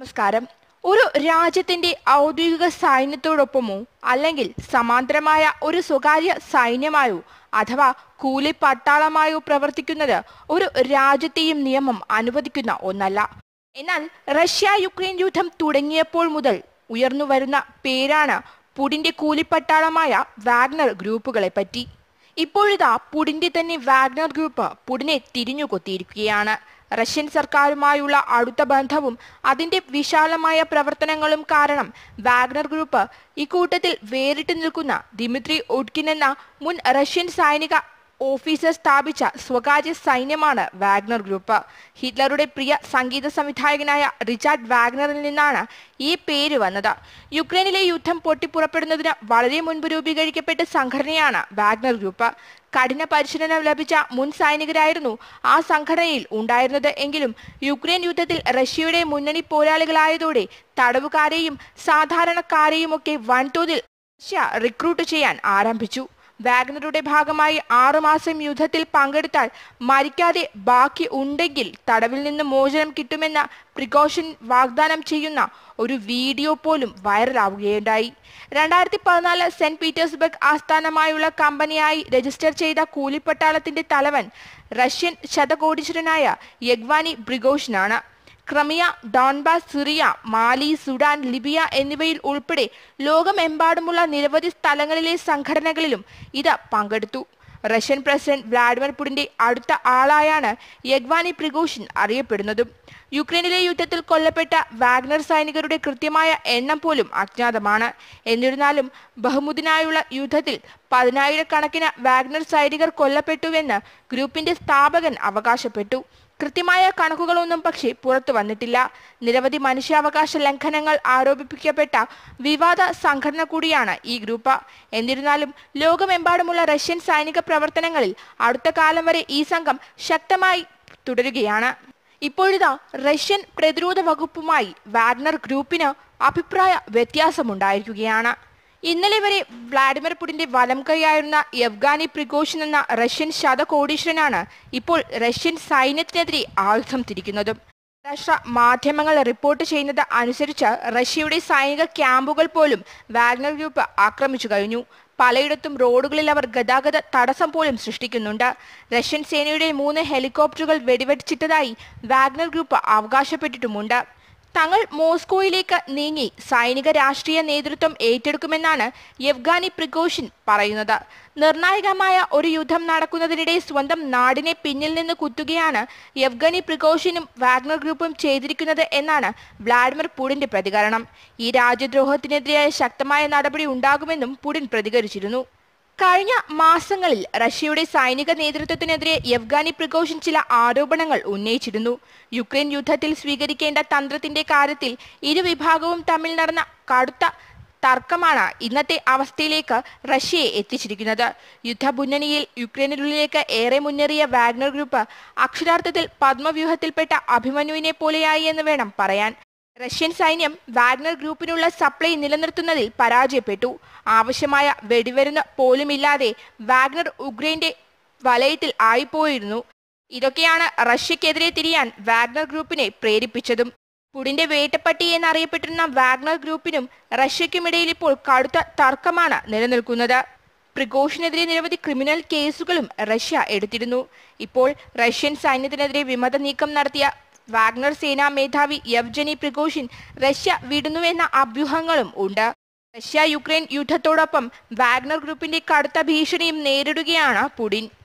നമസ്കാരം ഒരു രാജ്യത്തിന്റെ ഔദ്യോഗിക സൈന്യത്തോടൊപ്പമോ അല്ലെങ്കിൽ സമാന്തരമായ ഒരു സ്വകാര്യ സൈന്യമായോ അഥവാ കൂലി പട്ടാളമായോ പ്രവർത്തിക്കുന്നത് ഒരു രാജ്യത്തെയും നിയമം അനുവദിക്കുന്ന ഒന്നല്ല എന്നാൽ റഷ്യ യുക്രൈൻ യുദ്ധം തുടങ്ങിയപ്പോൾ മുതൽ ഉയർന്നു വരുന്ന പേരാണ് പുടിന്റെ കൂലിപ്പട്ടാളമായ വാഗ്നർ ഗ്രൂപ്പുകളെ പറ്റി ഇപ്പോഴിതാ പുടിന്റെ തന്നെ വാഗ്നർ ഗ്രൂപ്പ് പുടിനെ തിരിഞ്ഞുകൊത്തിയിരിക്കുകയാണ് റഷ്യൻ സർക്കാരുമായുള്ള അടുത്ത ബന്ധവും അതിന്റെ വിശാലമായ പ്രവർത്തനങ്ങളും കാരണം വാഗ്നർ ഗ്രൂപ്പ് ഇക്കൂട്ടത്തിൽ വേറിട്ട് നിൽക്കുന്ന ദിമിത്രി ഉഡ്കിൻ എന്ന മുൻ റഷ്യൻ സൈനിക ഓഫീസർ സ്ഥാപിച്ച സ്വകാര്യ സൈന്യമാണ് വാഗ്നർ ഗ്രൂപ്പ് ഹിറ്റ്ലറുടെ പ്രിയ സംഗീത സംവിധായകനായ റിച്ചാർഡ് വാഗ്നറിൽ നിന്നാണ് ഈ പേര് വന്നത് യുക്രൈനിലെ യുദ്ധം പൊട്ടിപ്പുറപ്പെടുന്നതിന് വളരെ മുൻപ് രൂപീകരിക്കപ്പെട്ട സംഘടനയാണ് വാഗ്നർ ഗ്രൂപ്പ് കഠിന പരിശീലനം ലഭിച്ച മുൻ സൈനികരായിരുന്നു ആ സംഘടനയിൽ ഉണ്ടായിരുന്നത് എങ്കിലും യുക്രൈൻ യുദ്ധത്തിൽ റഷ്യയുടെ മുന്നണി പോരാളികളായതോടെ തടവുകാരെയും സാധാരണക്കാരെയുമൊക്കെ വൻതോതിൽ റഷ്യ റിക്രൂട്ട് ചെയ്യാൻ ആരംഭിച്ചു വാഗ്നറുടെ ഭാഗമായി ആറുമാസം യുദ്ധത്തിൽ പങ്കെടുത്താൽ മരിക്കാതെ ബാക്കി ഉണ്ടെങ്കിൽ തടവിൽ നിന്ന് മോചനം കിട്ടുമെന്ന പ്രിക്കോഷൻ വാഗ്ദാനം ചെയ്യുന്ന ഒരു വീഡിയോ പോലും വൈറലാവുകയുണ്ടായി രണ്ടായിരത്തി പതിനാല് സെന്റ് പീറ്റേഴ്സ്ബർഗ് ആസ്ഥാനമായുള്ള കമ്പനിയായി രജിസ്റ്റർ ചെയ്ത കൂലിപ്പട്ടാളത്തിന്റെ തലവൻ റഷ്യൻ ശതകോടീശ്വരനായ യഗ്വാനി ബ്രിഗോഷിനാണ് Crimea Donbas Syria Mali Sudan Libya എന്നിവയിൽ ഉൾപ്പെടെ ലോകമെമ്പാടുമുള്ള നിരവധി സ്ഥലങ്ങളിലെ സംഘടനകളിലും ഇത് പങ്കെടുത്തു റഷ്യൻ പ്രസിഡന്റ് വ്ളാഡിമിർ പുടിന്റെ അടുത്ത ആളായാണ് യഗ്വാനി പ്രിഗോഷിൻ അറിയപ്പെടുന്നതും യുക്രൈനിലെ യുദ്ധത്തിൽ കൊല്ലപ്പെട്ട വാഗ്നർ സൈനികരുടെ കൃത്യമായ എണ്ണം പോലും അജ്ഞാതമാണ് എന്നിരുന്നാലും ബഹുമുദിനായുള്ള യുദ്ധത്തിൽ പതിനായിരക്കണക്കിന് വാഗ്നർ സൈനികർ കൊല്ലപ്പെട്ടുവെന്ന് ഗ്രൂപ്പിന്റെ സ്ഥാപകൻ അവകാശപ്പെട്ടു കൃത്യമായ കണക്കുകളൊന്നും പക്ഷേ പുറത്തു വന്നിട്ടില്ല നിരവധി മനുഷ്യാവകാശ ലംഘനങ്ങൾ ആരോപിക്കപ്പെട്ട വിവാദ സംഘടന കൂടിയാണ് ഈ ഗ്രൂപ്പ് എന്നിരുന്നാലും ലോകമെമ്പാടുമുള്ള റഷ്യൻ സൈനിക പ്രവർത്തനങ്ങളിൽ അടുത്ത കാലം വരെ ഈ സംഘം ശക്തമായി തുടരുകയാണ് ഇപ്പോഴിതാ റഷ്യൻ പ്രതിരോധ വകുപ്പുമായി വാഗ്നർ ഗ്രൂപ്പിന് അഭിപ്രായ വ്യത്യാസമുണ്ടായിരിക്കുകയാണ് ഇന്നലെ വരെ വ്ളാഡിമിർ പുടിന്റെ വലം കൈയായിരുന്ന യവ്ഗാനി പ്രിഗോഷൻ എന്ന റഷ്യൻ ശതകോടീശ്വരനാണ് ഇപ്പോൾ റഷ്യൻ സൈന്യത്തിനെതിരെ ആയുധം തിരിക്കുന്നതും അന്താരാഷ്ട്ര മാധ്യമങ്ങൾ റിപ്പോർട്ട് ചെയ്യുന്നത് അനുസരിച്ച് റഷ്യയുടെ സൈനിക ക്യാമ്പുകൾ പോലും വാഗ്നർ ഗ്രൂപ്പ് ആക്രമിച്ചു കഴിഞ്ഞു പലയിടത്തും റോഡുകളിൽ അവർ ഗതാഗത തടസ്സം പോലും സൃഷ്ടിക്കുന്നുണ്ട് റഷ്യൻ സേനയുടെ മൂന്ന് ഹെലികോപ്റ്ററുകൾ വെടിവെച്ചിട്ടതായി വാഗ്നർ ഗ്രൂപ്പ് അവകാശപ്പെട്ടിട്ടുമുണ്ട് തങ്ങൾ മോസ്കോയിലേക്ക് നീങ്ങി സൈനിക രാഷ്ട്രീയ നേതൃത്വം ഏറ്റെടുക്കുമെന്നാണ് യവ്ഗാനി പ്രിഗോഷിൻ പറയുന്നത് നിർണായകമായ ഒരു യുദ്ധം നടക്കുന്നതിനിടെ സ്വന്തം നാടിനെ പിന്നിൽ നിന്ന് കുത്തുകയാണ് യവ്ഗനി പ്രിഗോഷിനും വാഗ്നർ ഗ്രൂപ്പും ചെയ്തിരിക്കുന്നത് എന്നാണ് വ്ളാഡിമിർ പുടിന്റെ പ്രതികരണം ഈ രാജ്യദ്രോഹത്തിനെതിരായ ശക്തമായ നടപടി ഉണ്ടാകുമെന്നും പുടിൻ പ്രതികരിച്ചിരുന്നു കഴിഞ്ഞ മാസങ്ങളിൽ റഷ്യയുടെ സൈനിക നേതൃത്വത്തിനെതിരെ യവ്ഗാനി പ്രിഗോഷൻ ചില ആരോപണങ്ങൾ ഉന്നയിച്ചിരുന്നു യുക്രൈൻ യുദ്ധത്തിൽ സ്വീകരിക്കേണ്ട തന്ത്രത്തിന്റെ കാര്യത്തിൽ ഇരുവിഭാഗവും തമ്മിൽ നടന്ന കടുത്ത തർക്കമാണ് ഇന്നത്തെ അവസ്ഥയിലേക്ക് റഷ്യയെ എത്തിച്ചിരിക്കുന്നത് യുദ്ധമുന്നണിയിൽ യുക്രൈനുള്ളിലേക്ക് ഏറെ മുന്നേറിയ വാഗ്നർ ഗ്രൂപ്പ് അക്ഷരാർത്ഥത്തിൽ പത്മവ്യൂഹത്തിൽപ്പെട്ട അഭിമന്യുവിനെ പോലെയായി എന്ന് വേണം പറയാൻ റഷ്യൻ സൈന്യം വാഗ്നർ ഗ്രൂപ്പിനുള്ള സപ്ലൈ നിലനിർത്തുന്നതിൽ പരാജയപ്പെട്ടു ആവശ്യമായ വെടിമരുന്ന് പോലുമില്ലാതെ വാഗ്നർ ഉക്രൈന്റെ വലയത്തിൽ ആയിപ്പോയിരുന്നു ഇതൊക്കെയാണ് റഷ്യക്കെതിരെ തിരിയാൻ വാഗ്നർ ഗ്രൂപ്പിനെ പ്രേരിപ്പിച്ചതും പുടിന്റെ വേട്ടപ്പട്ടി എന്നറിയപ്പെട്ടിരുന്ന വാഗ്നർ ഗ്രൂപ്പിനും റഷ്യയ്ക്കുമിടയിൽ ഇപ്പോൾ കടുത്ത തർക്കമാണ് നിലനിൽക്കുന്നത് പ്രിഗോഷിനെതിരെ നിരവധി ക്രിമിനൽ കേസുകളും റഷ്യ എടുത്തിരുന്നു ഇപ്പോൾ റഷ്യൻ സൈന്യത്തിനെതിരെ വിമത നീക്കം നടത്തിയ വാഗ്നർ സേനാ മേധാവി യവ്ജനി പ്രിഗോഷിൻ റഷ്യ വിടുന്നുവെന്ന അഭ്യൂഹങ്ങളും ഉണ്ട് റഷ്യ യുക്രൈൻ യുദ്ധത്തോടൊപ്പം വാഗ്നർ ഗ്രൂപ്പിന്റെ കടുത്ത ഭീഷണിയും നേരിടുകയാണ് പുടിൻ